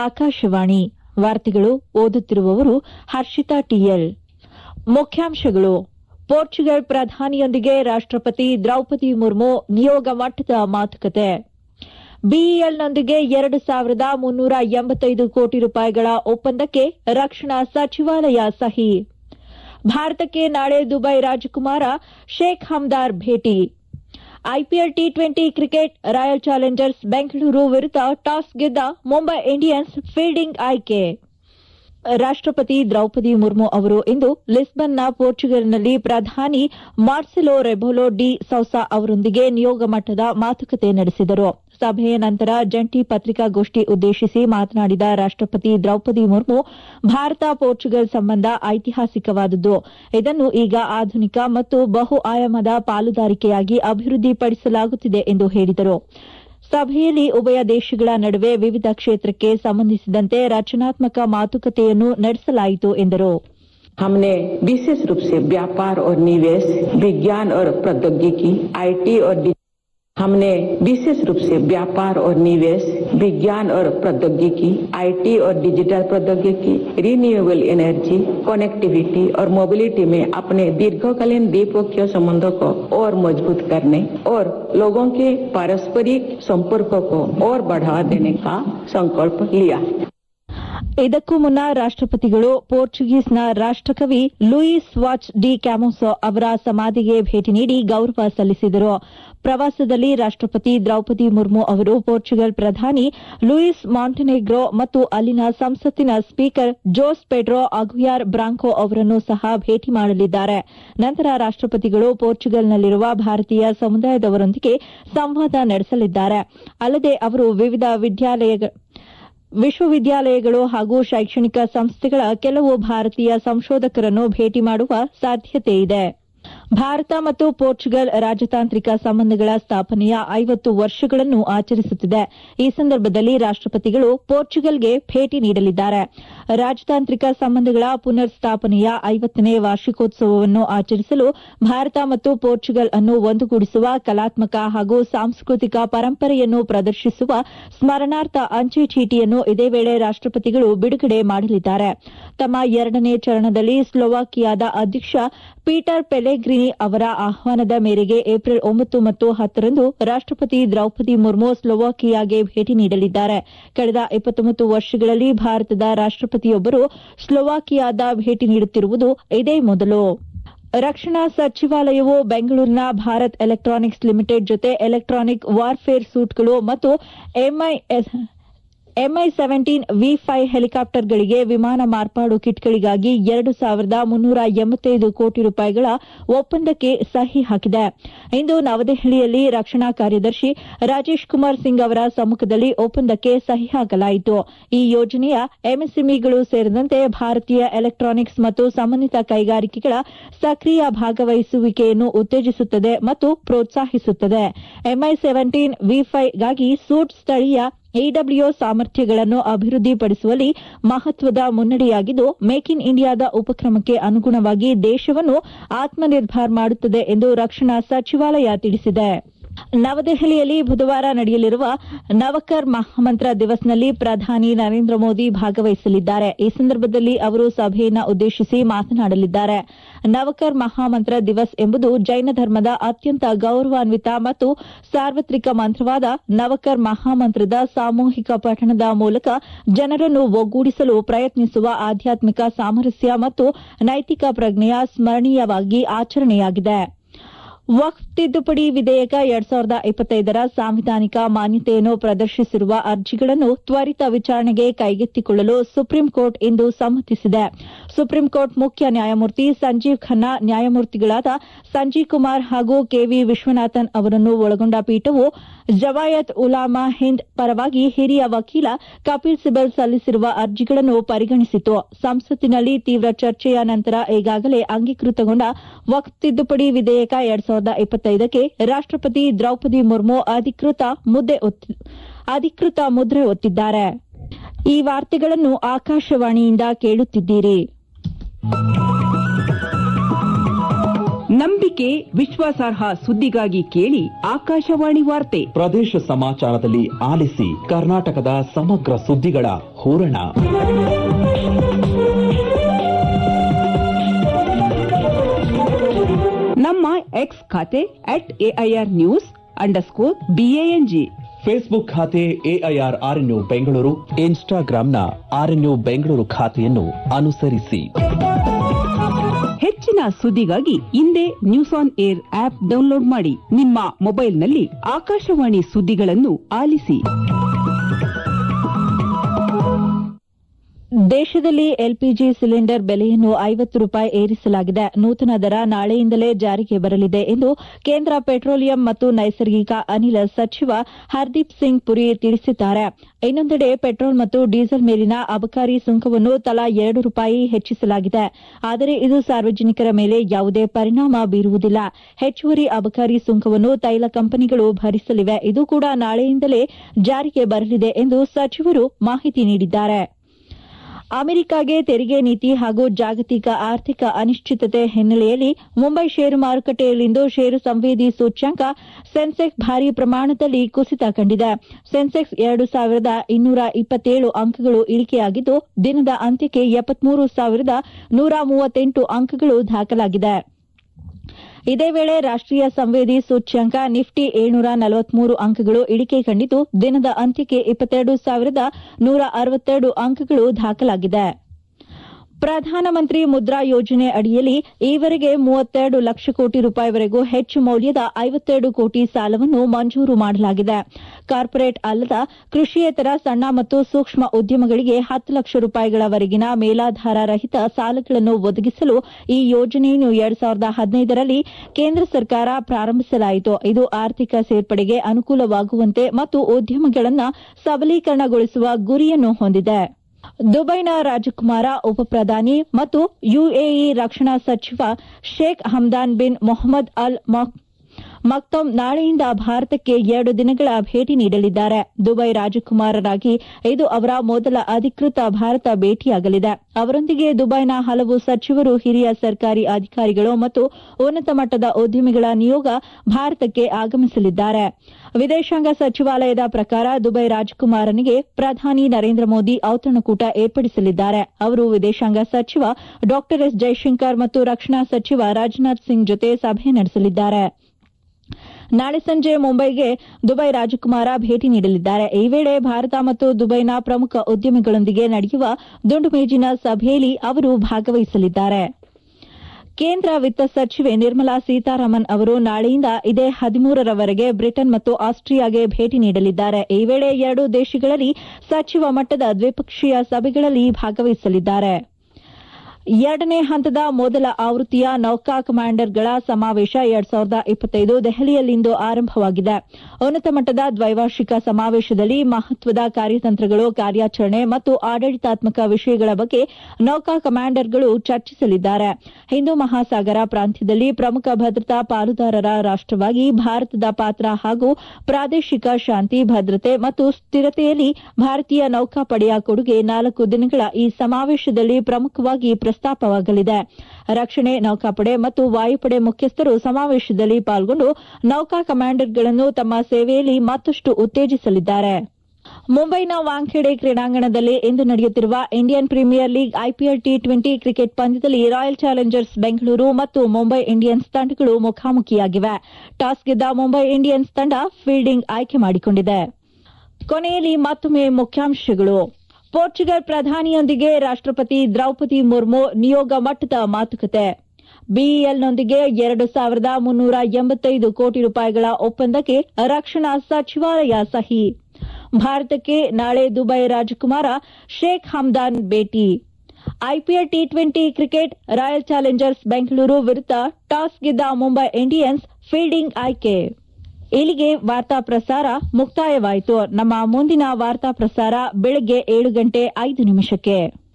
ಆಕಾಶವಾಣಿ ವಾರ್ತೆಗಳು ಓದುತ್ತಿರುವವರು ಹರ್ಷಿತಾ ಟಿಎಲ್ ಮುಖ್ಯಾಂಶಗಳು ಪೋರ್ಚುಗಲ್ ಪ್ರಧಾನಿಯೊಂದಿಗೆ ರಾಷ್ಟಪತಿ ದ್ರೌಪದಿ ಮುರ್ಮು ನಿಯೋಗ ಮಟ್ಟದ ಮಾತುಕತೆ ಬಿಇಎಲ್ನೊಂದಿಗೆ ಎರಡು ಸಾವಿರದ ಮುನ್ನೂರ ಎಂಬತ್ತೈದು ಕೋಟಿ ರೂಪಾಯಿಗಳ ಒಪ್ಪಂದಕ್ಕೆ ರಕ್ಷಣಾ ಸಚಿವಾಲಯ ಸಹಿ ಭಾರತಕ್ಕೆ ನಾಳೆ ದುಬೈ ರಾಜಕುಮಾರ ಶೇಖ್ ಹಮ್ದಾರ್ ಭೇಟಿ IPL T twenty cricket Royal Challengers Bengaluru ವಿರುದ್ಧ ಟಾಸ್ ಗೆದ್ದ ಮುಂಬೈ ಇಂಡಿಯನ್ಸ್ ಫೀಲ್ಡಿಂಗ್ ಆಯ್ಕೆ ರಾಷ್ಟಪತಿ ದ್ರೌಪದಿ ಮುರ್ಮು ಅವರು ಇಂದು ಲಿಸ್ಬನ್ನ ಪೋರ್ಚುಗಲ್ನಲ್ಲಿ ಪ್ರಧಾನಿ ಮಾರ್ಸೆಲೋ ರೆಬೋಲೋ ಡಿ ಸೌಸಾ ಅವರೊಂದಿಗೆ ನಿಯೋಗ ಮಟ್ಟದ ಮಾತುಕತೆ ನಡೆಸಿದರು ಸಭೆಯ ನಂತರ ಜಂಟಿ ಪತ್ರಿಕಾಗೋಷ್ಠಿ ಉದ್ದೇಶಿಸಿ ಮಾತನಾಡಿದ ರಾಷ್ಟಪತಿ ದ್ರೌಪದಿ ಮುರ್ಮು ಭಾರತ ಪೋರ್ಚುಗಲ್ ಸಂಬಂಧ ಐತಿಹಾಸಿಕವಾದದ್ದು ಇದನ್ನು ಈಗ ಆಧುನಿಕ ಮತ್ತು ಬಹು ಆಯಾಮದ ಪಾಲುದಾರಿಕೆಯಾಗಿ ಅಭಿವೃದ್ಧಿಪಡಿಸಲಾಗುತ್ತಿದೆ ಎಂದು ಹೇಳಿದರು ಸಭೆಯಲ್ಲಿ ಉಭಯ ದೇಶಗಳ ನಡುವೆ ವಿವಿಧ ಕ್ಷೇತ್ರಕ್ಕೆ ಸಂಬಂಧಿಸಿದಂತೆ ರಚನಾತ್ಮಕ ಮಾತುಕತೆಯನ್ನು ನಡೆಸಲಾಯಿತು ಎಂದರು हमने विशेष रूप से व्यापार और निवेश विज्ञान और प्रौद्योगिकी आईटी और डि- हमने विशेष रूप से व्यापार और निवेश विज्ञान और प्रौद्योगिकी आईटी और डिजिटल प्रौद्योगिकी रिन्यूएबल एनर्जी कनेक्टिविटी और मोबिलिटी में अपने दीर्घकालीन द्विपक्षीय संबंधों को और मजबूत करने और लोगों के पारस्परिक संपर्कों को और बढ़ावा देने का संकल्प लिया ಇದಕ್ಕೂ ಮುನ್ನ ರಾಷ್ಟಪತಿಗಳು ಪೋರ್ಚುಗೀಸ್ನ ರಾಷ್ಟಕವಿ ಲೂಯಿಸ್ ವಾಚ್ ಡಿ ಕ್ಯಾಮೋಸೋ ಅವರ ಸಮಾಧಿಗೆ ಭೇಟಿ ನೀಡಿ ಗೌರವ ಸಲ್ಲಿಸಿದರು ಪ್ರವಾಸದಲ್ಲಿ ರಾಷ್ಟಪತಿ ದ್ರೌಪದಿ ಮುರ್ಮು ಅವರು ಪೋರ್ಚುಗಲ್ ಪ್ರಧಾನಿ ಲೂಯಿಸ್ ಮಾಂಟೆನೆಗ್ರೋ ಮತ್ತು ಅಲ್ಲಿನ ಸಂಸತ್ತಿನ speaker Jose Pedro Aguiar Branco ಅವರನ್ನು ಸಹ ಭೇಟಿ ಮಾಡಲಿದ್ದಾರೆ ನಂತರ ರಾಷ್ಟಪತಿಗಳು ಪೋರ್ಚುಗಲ್ನಲ್ಲಿರುವ ಭಾರತೀಯ ಸಮುದಾಯದವರೊಂದಿಗೆ ಸಂವಾದ ನಡೆಸಲಿದ್ದಾರೆ ಅಲ್ಲದೆ ಅವರು ವಿವಿಧ ವಿದ್ಯಾಲಯಗಳ ವಿಶ್ವವಿದ್ಯಾಲಯಗಳು ಹಾಗೂ ಶೈಕ್ಷಣಿಕ ಸಂಸ್ಥೆಗಳ ಕೆಲವು ಭಾರತೀಯ ಸಂಶೋಧಕರನ್ನು ಭೇಟಿ ಮಾಡುವ ಸಾಧ್ಯತೆಯಿದೆ ಭಾರತ ಮತ್ತು ಪೋರ್ಚುಗಲ್ ರಾಜತಾಂತ್ರಿಕ ಸಂಬಂಧಗಳ ಸ್ಥಾಪನೆಯ ಐವತ್ತು ವರ್ಷಗಳನ್ನು ಆಚರಿಸುತ್ತಿದೆ ಈ ಸಂದರ್ಭದಲ್ಲಿ ರಾಷ್ಟಪತಿಗಳು ಪೋರ್ಚುಗಲ್ಗೆ ಭೇಟಿ ನೀಡಲಿದ್ದಾರೆ ರಾಜತಾಂತ್ರಿಕ ಸಂಬಂಧಗಳ ಪುನರ್ ಸ್ಥಾಪನೆಯ ಐವತ್ತನೇ ವಾರ್ಷಿಕೋತ್ಸವವನ್ನು ಆಚರಿಸಲು ಭಾರತ ಮತ್ತು ಪೋರ್ಚುಗಲ್ ಅನ್ನು ಒಂದುಗೂಡಿಸುವ ಕಲಾತ್ಮಕ ಹಾಗೂ ಸಾಂಸ್ಕೃತಿಕ ಪರಂಪರೆಯನ್ನು ಪ್ರದರ್ಶಿಸುವ ಸ್ಮರಣಾರ್ಥ ಅಂಚೆ ಚೀಟಿಯನ್ನು ಇದೇ ವೇಳೆ ರಾಷ್ಟಪತಿಗಳು ಬಿಡುಗಡೆ ಮಾಡಲಿದ್ದಾರೆ ತಮ್ಮ ಎರಡನೇ ಚರಣದಲ್ಲಿ ಸ್ಲೋವಾಕಿಯಾದ ಅಧ್ಯಕ್ಷ ಪೀಟರ್ ಪೆಲೆಗ್ರಿನಿ ಅವರ ಆಹ್ವಾನದ ಮೇರೆಗೆ ಏಪ್ರಿಲ್ ಒಂಬತ್ತು ಮತ್ತು ಹತ್ತರಂದು ರಾಷ್ಟಪತಿ ದ್ರೌಪದಿ ಮುರ್ಮು ಸ್ಲೋವಾಕಿಯಾಗೆ ಭೇಟಿ ನೀಡಲಿದ್ದಾರೆ ಕಳೆದ ಇಪ್ಪತ್ತೊಂಬತ್ತು ವರ್ಷಗಳಲ್ಲಿ ಭಾರತದ ರಾಷ್ಟಪತಿಯೊಬ್ಬರು ಸ್ಲೋವಾಕಿಯಾದ ಭೇಟಿ ನೀಡುತ್ತಿರುವುದು ಇದೇ ಮೊದಲು ರಕ್ಷಣಾ ಸಚಿವಾಲಯವು ಬೆಂಗಳೂರಿನ ಭಾರತ್ ಎಲೆಕ್ಟ್ರಾನಿಕ್ಸ್ ಲಿಮಿಟೆಡ್ ಜೊತೆ ಎಲೆಕ್ಟ್ರಾನಿಕ್ ವಾರ್ಫೇರ್ ಸೂಟ್ಗಳು ಮತ್ತು Mi Mi seventeen V five ಹೆಲಿಕಾಪ್ಟರ್ಗಳಿಗೆ ವಿಮಾನ ಮಾರ್ಪಾಡು ಕಿಟ್ಗಳಿಗಾಗಿ ಎರಡು ಸಾವಿರದ ಮುನ್ನೂರ ಎಂಬತ್ತೈದು ಕೋಟಿ ರೂಪಾಯಿಗಳ ಒಪ್ಪಂದಕ್ಕೆ ಸಹಿ ಹಾಕಿದೆ ಇಂದು ನವದೆಹಲಿಯಲ್ಲಿ ರಕ್ಷಣಾ ಕಾರ್ಯದರ್ಶಿ ರಾಜೇಶ್ ಕುಮಾರ್ ಸಿಂಗ್ ಅವರ ಸಮ್ಮುಖದಲ್ಲಿ ಒಪ್ಪಂದಕ್ಕೆ ಸಹಿ ಹಾಕಲಾಯಿತು ಈ ಯೋಜನೆಯ ಎಂಎಸ್ಎಂಇಗಳು ಸೇರಿದಂತೆ ಭಾರತೀಯ ಎಲೆಕ್ಟ್ರಾನಿಕ್ಸ್ ಮತ್ತು ಸಂಬಂಧಿತ ಕೈಗಾರಿಕೆಗಳ ಸಕ್ರಿಯ ಭಾಗವಹಿಸುವಿಕೆಯನ್ನು ಉತ್ತೇಜಿಸುತ್ತದೆ ಮತ್ತು ಪ್ರೋತ್ಸಾಹಿಸುತ್ತದೆ ಎಂಐ ಸೆವೆಂಟೀನ್ ವಿ ಫೈವ್ಗಾಗಿ ಸೂಟ್ ಸ್ಥಳೀಯ ಎಡಬ್ಲ್ಯೂ ಸಾಮರ್ಥ್ಯಗಳನ್ನು ಅಭಿವೃದ್ಧಿಪಡಿಸುವಲ್ಲಿ ಮಹತ್ವದ ಮುನ್ನಡೆಯಾಗಿದ್ದು ಮೇಕ್ ಇನ್ ಇಂಡಿಯಾದ ಉಪಕ್ರಮಕ್ಕೆ ಅನುಗುಣವಾಗಿ ದೇಶವನ್ನು ಆತ್ಮನಿರ್ಭರ್ ಮಾಡುತ್ತದೆ ಎಂದು ರಕ್ಷಣಾ ಸಚಿವಾಲಯ ತಿಳಿಸಿದೆ ನವದೆಹಲಿಯಲ್ಲಿ ಬುಧವಾರ ನಡೆಯಲಿರುವ ನವಕರ್ ಮಹಾಮಂತ್ರ ದಿವಸ್ನಲ್ಲಿ ಪ್ರಧಾನಿ ನರೇಂದ್ರ ಮೋದಿ ಭಾಗವಹಿಸಲಿದ್ದಾರೆ ಈ ಸಂದರ್ಭದಲ್ಲಿ ಅವರು ಸಭೆಯನ್ನು ಉದ್ದೇಶಿಸಿ ಮಾತನಾಡಲಿದ್ದಾರೆ ನವಕರ್ ಮಹಾಮಂತ್ರ ದಿವಸ್ ಎಂಬುದು ಜೈನ ಧರ್ಮದ ಅತ್ಯಂತ ಗೌರವಾನ್ವಿತ ಮತ್ತು ಸಾರ್ವತ್ರಿಕ ಮಂತ್ರವಾದ ನವಕರ್ ಮಹಾಮಂತ್ರದ ಸಾಮೂಹಿಕ ಪಠಣದ ಮೂಲಕ ಜನರನ್ನು ಒಗ್ಗೂಡಿಸಲು ಪ್ರಯತ್ನಿಸುವ ಆಧ್ಯಾತ್ಮಿಕ ಸಾಮರಸ್ಯ ಮತ್ತು ನೈತಿಕ ಪ್ರಜ್ಞೆಯ ಸ್ಮರಣೀಯವಾಗಿ ಆಚರಣೆಯಾಗಿದೆ ವಕ್ಫ್ ತಿದ್ದುಪಡಿ ವಿಧೇಯಕ ಎರಡ್ ಸಾವಿರದ ಇಪ್ಪತ್ತೈದರ ಸಾಂವಿಧಾನಿಕ ಮಾನ್ಯತೆಯನ್ನು ಪ್ರದರ್ಶಿಸಿರುವ ಅರ್ಜಿಗಳನ್ನು ತ್ವರಿತ ವಿಚಾರಣೆಗೆ ಕೈಗೆತ್ತಿಕೊಳ್ಳಲು ಸುಪ್ರೀಂ ಕೋರ್ಟ್ ಇಂದು ಸಮ್ಮತಿಸಿದೆ ಸುಪ್ರೀಂ ಕೋರ್ಟ್ ಮುಖ್ಯ ನ್ಯಾಯಮೂರ್ತಿ ಸಂಜೀವ್ ಖನ್ನಾ ನ್ಯಾಯಮೂರ್ತಿಗಳಾದ ಸಂಜೀವ್ ಕುಮಾರ್ ಹಾಗೂ ಕೆವಿ ವಿಶ್ವನಾಥನ್ ಅವರನ್ನು ಒಳಗೊಂಡ ಪೀಠವು ಜವಾಯತ್ ಉಲಾಮಾ ಹಿಂದ್ ಪರವಾಗಿ ಹಿರಿಯ ವಕೀಲ ಕಪಿಲ್ ಸಿಬಲ್ ಸಲ್ಲಿಸಿರುವ ಅರ್ಜಿಗಳನ್ನು ಪರಿಗಣಿಸಿತು ಸಂಸತ್ತಿನಲ್ಲಿ ತೀವ್ರ ಚರ್ಚೆಯ ನಂತರ ಈಗಾಗಲೇ ಅಂಗೀಕೃತಗೊಂಡ ವಕ್ಫ್ ತಿದ್ದುಪಡಿ ವಿಧೇಯಕ ಎರಡ್ ಸಾವಿರದ ಇಪ್ಪತ್ತೈದಕ್ಕೆ ರಾಷ್ಟಪತಿ ದ್ರೌಪದಿ ಮುರ್ಮು ಅಧಿಕೃತ ಮುದ್ದೆ ಒತ್ತಿ- ಅಧಿಕೃತ ಮುದ್ರೆ ಒತ್ತಿದ್ದಾರೆ ಈ ವಾರ್ತೆಗಳನ್ನು ಆಕಾಶವಾಣಿಯಿಂದ ಕೇಳುತ್ತಿದ್ದೀರಿ ನಂಬಿಕೆ ವಿಶ್ವಾಸಾರ್ಹ ಸುದ್ದಿಗಾಗಿ ಕೇಳಿ ಆಕಾಶವಾಣಿ ವಾರ್ತೆ ಪ್ರದೇಶ ಸಮಾಚಾರದಲ್ಲಿ ಆಲಿಸಿ ಕರ್ನಾಟಕದ ಸಮಗ್ರ ಸುದ್ದಿಗಳ ಹೂರಣ ನಮ್ಮ ಎಕ್ಸ್ ಖಾತೆ at AIR news underscore BANG Facebook ಖಾತೆ ಎಐಆರ್ ಆರ್ಎನ್ಯು ಬೆಂಗಳೂರು ಇನ್ಸ್ಟಾಗ್ರಾಂನ ಆರ್ಎನ್ಯು ಬೆಂಗಳೂರು ಖಾತೆಯನ್ನು ಅನುಸರಿಸಿ ಹೆಚ್ಚಿನ ಸುದ್ದಿಗಾಗಿ ಹಿಂದೆ news on air app download ಮಾಡಿ ನಿಮ್ಮ ಮೊಬೈಲ್ನಲ್ಲಿ ಆಕಾಶವಾಣಿ ಸುದ್ದಿಗಳನ್ನು ಆಲಿಸಿ ದೇಶದಲ್ಲಿ ಎಲ್ಪಿಜಿ ಸಿಲಿಂಡರ್ ಬೆಲೆಯನ್ನು ಐವತ್ತು ರೂಪಾಯಿ ಏರಿಸಲಾಗಿದೆ ನೂತನ ದರ ನಾಳೆಯಿಂದಲೇ ಜಾರಿಗೆ ಬರಲಿದೆ ಎಂದು ಕೇಂದ್ರ ಪೆಟ್ರೋಲಿಯಂ ಮತ್ತು ನೈಸರ್ಗಿಕ ಅನಿಲ ಸಚಿವ ಹರ್ದೀಪ್ ಸಿಂಗ್ ಪುರಿ ತಿಳಿಸಿದ್ದಾರೆ ಇನ್ನೊಂದೆಡೆ ಪೆಟ್ರೋಲ್ ಮತ್ತು ಡೀಸೆಲ್ ಮೇಲಿನ ಅಬಕಾರಿ ಸುಂಕವನ್ನು ತಲಾ ಎರಡು ರೂಪಾಯಿ ಹೆಚ್ಚಿಸಲಾಗಿದೆ ಆದರೆ ಇದು ಸಾರ್ವಜನಿಕರ ಮೇಲೆ ಯಾವುದೇ ಪರಿಣಾಮ ಬೀರುವುದಿಲ್ಲ ಹೆಚ್ಚುವರಿ ಅಬಕಾರಿ ಸುಂಕವನ್ನು ತೈಲ ಕಂಪನಿಗಳು ಭರಿಸಲಿವೆ ಇದು ಕೂಡ ನಾಳೆಯಿಂದಲೇ ಜಾರಿಗೆ ಬರಲಿದೆ ಎಂದು ಸಚಿವರು ಮಾಹಿತಿ ನೀಡಿದ್ದಾರೆ ಅಮೆರಿಕಾಗೆ ತೆರಿಗೆ ನೀತಿ ಹಾಗೂ ಜಾಗತಿಕ ಆರ್ಥಿಕ ಅನಿಶ್ಚಿತತೆ ಹಿನ್ನೆಲೆಯಲ್ಲಿ ಮುಂಬೈ ಷೇರು ಮಾರುಕಟ್ಟೆಯಲ್ಲಿಂದು ಷೇರು ಸಂವೇದಿ ಸೂಚ್ಯಂಕ ಸೆನ್ಸೆಕ್ಸ್ ಭಾರೀ ಪ್ರಮಾಣದಲ್ಲಿ ಕುಸಿತ ಕಂಡಿದೆ ಸೆನ್ಸೆಕ್ಸ್ ಎರಡು ಸಾವಿರದ ಇನ್ನೂರ ಇಪ್ಪತ್ತೇಳು ಅಂಕಗಳು ಇಳಿಕೆಯಾಗಿದ್ದು ದಿನದ ಅಂತ್ಯಕ್ಕೆ ಎಪ್ಪತ್ಮೂರು ಸಾವಿರದ ನೂರ ಮೂವತ್ತೆಂಟು ಅಂಕಗಳು ದಾಖಲಾಗಿದೆ ಇದೇ ವೇಳೆ ರಾಷ್ಟೀಯ ಸಂವೇದಿ ಸೂಚ್ಯಂಕ ನಿಫ್ಟಿ ಏಳ್ನೂರ ನಲವತ್ಮೂರು ಅಂಕಗಳು ಇಳಿಕೆ ಕಂಡಿದ್ದು ದಿನದ ಅಂತ್ಯಕ್ಕೆ ಇಪ್ಪತ್ತೆರಡು ಸಾವಿರದ ನೂರ ಅರವತ್ತೆರಡು ಅಂಕಗಳು ದಾಖಲಾಗಿದೆ ಪ್ರಧಾನಮಂತ್ರಿ ಮುದ್ರಾ ಯೋಜನೆ ಅಡಿಯಲ್ಲಿ ಈವರೆಗೆ ಮೂವತ್ತೆರಡು ಲಕ್ಷ ಕೋಟಿ ರೂಪಾಯಿವರೆಗೂ ಹೆಚ್ಚು ಮೌಲ್ಯದ ಐವತ್ತೆರಡು ಕೋಟಿ ಸಾಲವನ್ನು ಮಂಜೂರು ಮಾಡಲಾಗಿದೆ ಕಾರ್ಪೊರೇಟ್ ಅಲ್ಲದ ಕೃಷಿಯೇತರ ಸಣ್ಣ ಮತ್ತು ಸೂಕ್ಷ್ಮ ಉದ್ಯಮಗಳಿಗೆ ಹತ್ತು ಲಕ್ಷ ರೂಪಾಯಿಗಳವರೆಗಿನ ಮೇಲಾಧಾರ ರಹಿತ ಸಾಲಗಳನ್ನು ಒದಗಿಸಲು ಈ ಯೋಜನೆಯನ್ನು ಎರಡ್ ಸಾವಿರದ ಹದಿನೈದರಲ್ಲಿ ಕೇಂದ್ರ ಸರ್ಕಾರ ಪ್ರಾರಂಭಿಸಲಾಯಿತು ಇದು ಆರ್ಥಿಕ ಸೇರ್ಪಡೆಗೆ ಅನುಕೂಲವಾಗುವಂತೆ ಮತ್ತು ಉದ್ಯಮಗಳನ್ನು ಸಬಲೀಕರಣಗೊಳಿಸುವ ಗುರಿಯನ್ನು ಹೊಂದಿದೆ ದುಬೈನ ರಾಜಕುಮಾರ ಉಪಪ್ರಧಾನಿ ಮತ್ತು ಯುಎಇ ರಕ್ಷಣಾ ಸಚಿವ ಶೇಖ್ ಹಮ್ದಾನ್ ಬಿನ್ ಮೊಹಮ್ಮದ್ ಅಲ್ ಮಕ್ತೋಮ್ ನಾಳೆಯಿಂದ ಭಾರತಕ್ಕೆ ಎರಡು ದಿನಗಳ ಭೇಟಿ ನೀಡಲಿದ್ದಾರೆ ದುಬೈ ರಾಜಕುಮಾರರಾಗಿ ಇದು ಅವರ ಮೊದಲ ಅಧಿಕೃತ ಭಾರತ ಭೇಟಿಯಾಗಲಿದೆ ಅವರೊಂದಿಗೆ ದುಬೈನ ಹಲವು ಸಚಿವರು ಹಿರಿಯ ಸರ್ಕಾರಿ ಅಧಿಕಾರಿಗಳು ಮತ್ತು ಉನ್ನತ ಮಟ್ಟದ ಉದ್ಯಮಿಗಳ ನಿಯೋಗ ಭಾರತಕ್ಕೆ ಆಗಮಿಸಲಿದ್ದಾರೆ ವಿದೇಶಾಂಗ ಸಚಿವಾಲಯದ ಪ್ರಕಾರ ದುಬೈ ರಾಜಕುಮಾರನಿಗೆ ಪ್ರಧಾನಿ ನರೇಂದ್ರ ಮೋದಿ ಔತಣಕೂಟ ಏರ್ಪಡಿಸಲಿದ್ದಾರೆ ಅವರು ವಿದೇಶಾಂಗ ಸಚಿವ ಡಾ ಎಸ್ ಜೈಶಂಕರ್ ಮತ್ತು ರಕ್ಷಣಾ ಸಚಿವ ರಾಜನಾಥ್ ಸಿಂಗ್ ಜೊತೆ ಸಭೆ ನಡೆಸಲಿದ್ದಾರೆ ನಾಳೆ ಸಂಜೆ ಮುಂಬೈಗೆ ದುಬೈ ರಾಜಕುಮಾರ ಭೇಟಿ ನೀಡಲಿದ್ದಾರೆ ಈ ವೇಳೆ ಭಾರತ ಮತ್ತು ದುಬೈನ ಪ್ರಮುಖ ಉದ್ಯಮಿಗಳೊಂದಿಗೆ ನಡೆಯುವ ದುಂಡು ಮೇಜಿನ ಸಭೆಯಲ್ಲಿ ಅವರು ಭಾಗವಹಿಸಲಿದ್ದಾರೆ ಕೇಂದ್ರ ವಿತ್ತ ಸಚಿವೆ ನಿರ್ಮಲಾ ಸೀತಾರಾಮನ್ ಅವರು ನಾಳೆಯಿಂದ ಇದೇ ಹದಿಮೂರರವರೆಗೆ ಬ್ರಿಟನ್ ಮತ್ತು ಆಸ್ಟ್ರಿಯಾಗೆ ಭೇಟಿ ನೀಡಲಿದ್ದಾರೆ ಈ ವೇಳೆ ಎರಡೂ ದೇಶಗಳಲ್ಲಿ ಸಚಿವ ಮಟ್ಟದ ದ್ವಿಪಕ್ಷೀಯ ಸಭೆಗಳಲ್ಲಿ ಭಾಗವಹಿಸಲಿದ್ದಾರೆ ಎರಡನೇ ಹಂತದ ಮೊದಲ ಆವೃತ್ತಿಯ ನೌಕಾ ಕಮಾಂಡರ್ಗಳ ಸಮಾವೇಶ ಎರಡ್ ಸಾವಿರದ ಇಪ್ಪತ್ತೈದು ದೆಹಲಿಯಲ್ಲಿಂದು ಆರಂಭವಾಗಿದೆ ಉನ್ನತ ಮಟ್ಟದ ದ್ವೈವಾರ್ಷಿಕ ಸಮಾವೇಶದಲ್ಲಿ ಮಹತ್ವದ ಕಾರ್ಯತಂತ್ರಗಳು ಕಾರ್ಯಾಚರಣೆ ಮತ್ತು ಆಡಳಿತಾತ್ಮಕ ವಿಷಯಗಳ ಬಗ್ಗೆ ನೌಕಾ ಕಮಾಂಡರ್ಗಳು ಚರ್ಚಿಸಲಿದ್ದಾರೆ ಹಿಂದೂ ಮಹಾಸಾಗರ ಪ್ರಾಂತ್ಯದಲ್ಲಿ ಪ್ರಮುಖ ಭದ್ರತಾ ಪಾಲುದಾರರ ರಾಷ್ಟವಾಗಿ ಭಾರತದ ಪಾತ್ರ ಹಾಗೂ ಪ್ರಾದೇಶಿಕ ಶಾಂತಿ ಭದ್ರತೆ ಮತ್ತು ಸ್ಥಿರತೆಯಲ್ಲಿ ಭಾರತೀಯ ನೌಕಾಪಡೆಯ ಕೊಡುಗೆ ನಾಲ್ಕು ದಿನಗಳ ಈ ಸಮಾವೇಶದಲ್ಲಿ ಪ್ರಮುಖವಾಗಿ ಪ್ರಸ್ತಾಪವಾಗಲಿದೆ ರಕ್ಷಣೆ ನೌಕಾಪಡೆ ಮತ್ತು ವಾಯುಪಡೆ ಮುಖ್ಯಸ್ಥರು ಸಮಾವೇಶದಲ್ಲಿ ಪಾಲ್ಗೊಂಡು ನೌಕಾ ಕಮಾಂಡರ್ಗಳನ್ನು ತಮ್ಮ ಸೇವೆಯಲ್ಲಿ ಮತ್ತಷ್ಟು ಉತ್ತೇಜಿಸಲಿದ್ದಾರೆ ಮುಂಬೈನ ವಾಂಖೇಡೆ ಕ್ರೀಡಾಂಗಣದಲ್ಲಿ ಇಂದು ನಡೆಯುತ್ತಿರುವ Indian Premier League IPL T twenty cricket ಪಂದ್ಯದಲ್ಲಿ ರಾಯಲ್ ಚಾಲೆಂಜರ್ಸ್ ಬೆಂಗಳೂರು ಮತ್ತು ಮುಂಬೈ ಇಂಡಿಯನ್ಸ್ ತಂಡಗಳು ಮುಖಾಮುಖಿಯಾಗಿವೆ ಟಾಸ್ ಗೆದ್ದ ಮುಂಬೈ ಇಂಡಿಯನ್ಸ್ ತಂಡ ಫೀಲ್ಡಿಂಗ್ ಆಯ್ಕೆ ಮಾಡಿಕೊಂಡಿದೆ ಕೊನೆಯಲ್ಲಿ ಮತ್ತೊಮ್ಮೆ ಮುಖ್ಯಾಂಶಗಳು ಪೋರ್ಚುಗಲ್ ಪ್ರಧಾನಿಯೊಂದಿಗೆ ರಾಷ್ಟಪತಿ ದ್ರೌಪದಿ ಮುರ್ಮು ನಿಯೋಗ ಮಟ್ಟದ ಮಾತುಕತೆ ಬಿಇಎಲ್ನೊಂದಿಗೆ ಎರಡು ಸಾವಿರದ ಮುನ್ನೂರ ಎಂಬತ್ತೈದು ಕೋಟಿ ರೂಪಾಯಿಗಳ ಒಪ್ಪಂದಕ್ಕೆ ರಕ್ಷಣಾ ಸಚಿವಾಲಯ ಸಹಿ ಭಾರತಕ್ಕೆ ನಾಳೆ ದುಬೈ ರಾಜಕುಮಾರ ಶೇಖ್ ಹಮ್ದಾನ್ ಭೇಟಿ IPL T twenty cricket Royal Challengers Bengaluru ವಿರುದ್ಧ ಟಾಸ್ ಗೆದ್ದ ಮುಂಬೈ ಇಂಡಿಯನ್ಸ್ ಫೀಲ್ಡಿಂಗ್ ಆಯ್ಕೆ ಇಲ್ಲಿಗೆ ವಾರ್ತಾ ಪ್ರಸಾರ ಮುಕ್ತಾಯವಾಯಿತು ನಮ್ಮ ಮುಂದಿನ ವಾರ್ತಾ ಪ್ರಸಾರ ಬೆಳಗ್ಗೆ ಏಳು ಗಂಟೆ ಐದು ನಿಮಿಷಕ್ಕೆ